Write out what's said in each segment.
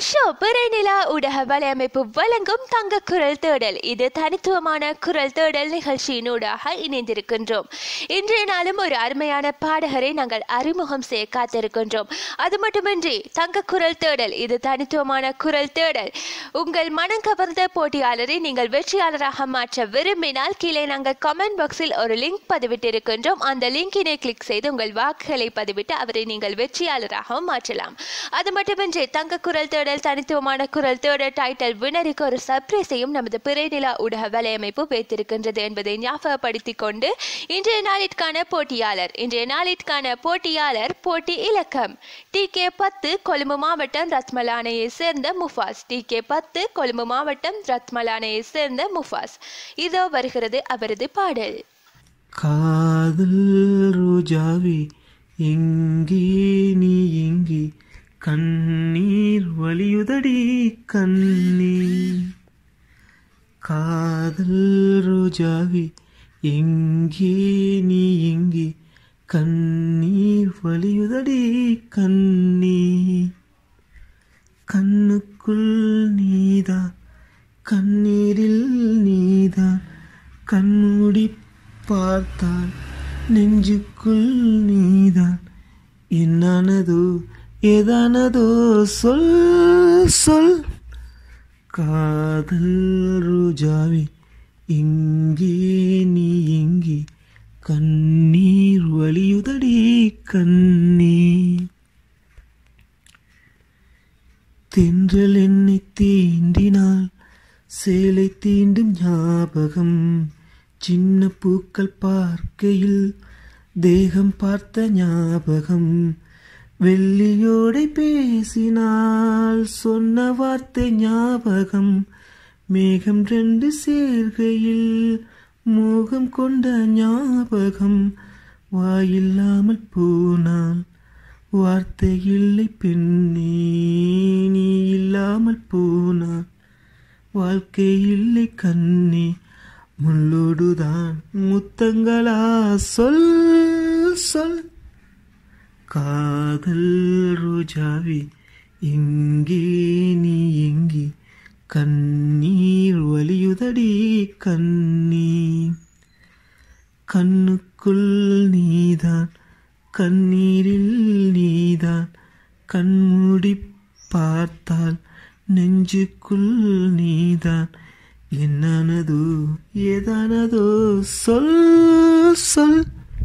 show பிறைநிலா ஊடக வலையமைப்பு வழங்கும் தங்க குரல் தேடல் இது தனித்துவமான குரல் தேடல் நிகழ்ச்சியினூடாக இணைந்திருக்கின்றோம் இன்றைய நாளும் ஒரு அருமையான பாடகரை நாங்கள் அறிமுகம் செய்ய காத்திருக்கின்றோம் அது மட்டுமின்றி தங்க குரல் தேடல் இது தனித்துவமான குரல் தேடல் உங்கள் மனம் கவர்ந்த போட்டியாளரை நீங்கள் வெற்றியாளராக மாற்ற விரும்பினால் கீழே நாங்கள் கமெண்ட் பாக்ஸில் ஒரு லிங்க் பதிவிட்டிருக்கின்றோம் அந்த லிங்கினை கிளிக் செய்து உங்கள் வாக்குகளை பதிவிட்டு அவரை நீங்கள் வெற்றியாளராக மாற்றலாம் அது மட்டுமின்றி தங்க குரல் தேடல் தனித்துவமான குரல் தேடல் டைட்டில் வினருக்கு ஒரு சர்ப்ரைஸையும் நமது பிறைநிலா ஊடக வலையமைப்பு வைத்திருக்கின்றது என்பதை ஞாபகப்படுத்திக் கொண்டு இன்றைய நாளிற்கான போட்டியாளர் இன்றைய நாளிற்கான போட்டியாளர் போட்டி இலக்கம் டி கே பத்து கொழும்பு மாவட்டம் ரத்மலானையை சேர்ந்த முஃபாஸ் டி கே பத்து கொழும்பு மாவட்டம் ரத்மலானையை சேர்ந்த முஃபாஸ் இதோ வருகிறது அவரது பாடல் காதல் ரோஜாவே எங்கே நீ எங்கே கண்ணீர் வலியுதடி கண்ணீர் காதல் ரோஜாவே எங்கே நீ எங்கே கண்ணீர் வலியுதடி கண்ணீர் கண்ணுக்குள் நீதான் கண்ணீரில் நீதான் கண்மூடி பார்த்தால் நெஞ்சுக்குள் நீதான் என்னானதோ ஏதானதோ சொல் சொல் காதல் ரோஜாவே எங்கே நீ எங்கே கண்ணீர் வலியுதடி கண்ணீர் தென்றல் என்னை தீண்டினால் சேலை தீண்டும் ஞாபகம் சின்ன பூக்கள் பார்க்கையில் தேகம் பார்த்த ஞாபகம் வெள்ளியோடை பேசினால் சொன்ன வார்த்தை ஞாபகம் மேகம் ரெண்டு சேர்கையில் மோகம் கொண்ட ஞாபகம் வாயில்லாமல் போனால் வார்த்தை இல்லை பெண்ணே நீ இல்லாமல் போனால் வாழ்க்கை இல்லை கண்ணே முள்ளோடுதான் முத்தங்களா சொல் சொல் காதல் ரோஜாவே எங்கே நீ எங்கே கண்ணீர் வலியுதடி கண்ணீர் கண்ணுக்குள் நீதான் கண்ணீரில் நீதான் கண்மூடி பார்த்தால் நெஞ்சுக்குள் நீதான் என்னானதோ ஏதானதோ சொல் சொல்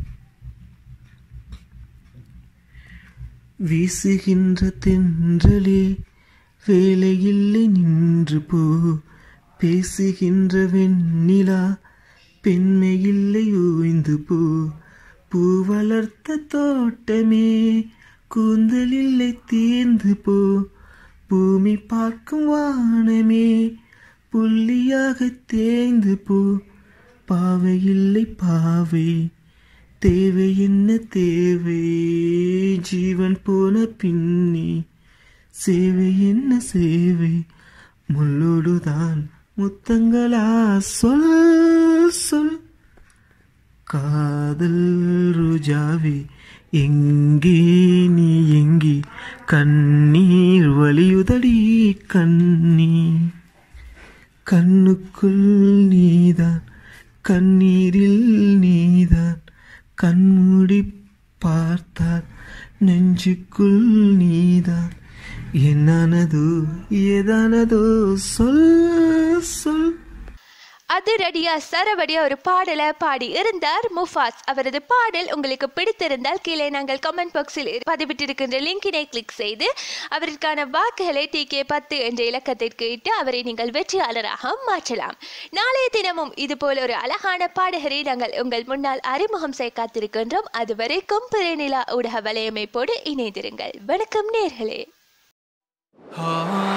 வீசுகின்ற தென்றலே வேலையில்லை நின்று போ பேசுகின்ற வெண்ணிலா பெண்மையில்லை ஓய்ந்து போ பூ வளர்த்த தோட்டமே கூந்தலில்லை தீர்ந்து போ பூமி பார்க்கும் வானமே புள்ளியாக தேய்ந்து போ பாவை இல்லை பாவை தேவை என்ன தேவை ஜீவன் போன பின்னே சேவை என்ன சேவை முள்ளோடுதான் முத்தங்களா சொல் சொல் காதல் ரோஜாவே எங்கே நீ எங்கே கண்ணீர் வலியுதடி கண்ணீர் கண்ணுக்குள் நீதான் கண்ணீரில் நீதான் கண்மூடி பார்த்தால் நெஞ்சுக்குள் நீதான் என்னானதோ ஏதானதோ சொல் சொல் அதிரடியா சரவடியா ஒரு பாடலை பாடி இருந்தார் முஃபாஸ் அவரது பாடல் உங்களுக்கு பிடித்திருந்தால் கீழே நாங்கள் கமெண்ட் பாக்ஸில் பதிவிட்டிருக்கின்ற லிங்கினை கிளிக் செய்து அவருக்கான வாக்குகளை டி கே பத்து என்ற இலக்கத்திற்கு இட்டு அவரை நீங்கள் வெற்றியாளராக மாற்றலாம் நாளைய தினமும் இது போல ஒரு அழகான பாடகரை நாங்கள் உங்கள் முன்னால் அறிமுகம் செய்ய காத்திருக்கின்றோம் அதுவரைக்கும் பிறைநிலா ஊடக வலையமைப்போடு இணைந்திருங்கள் வணக்கம் நேர்களே ஆ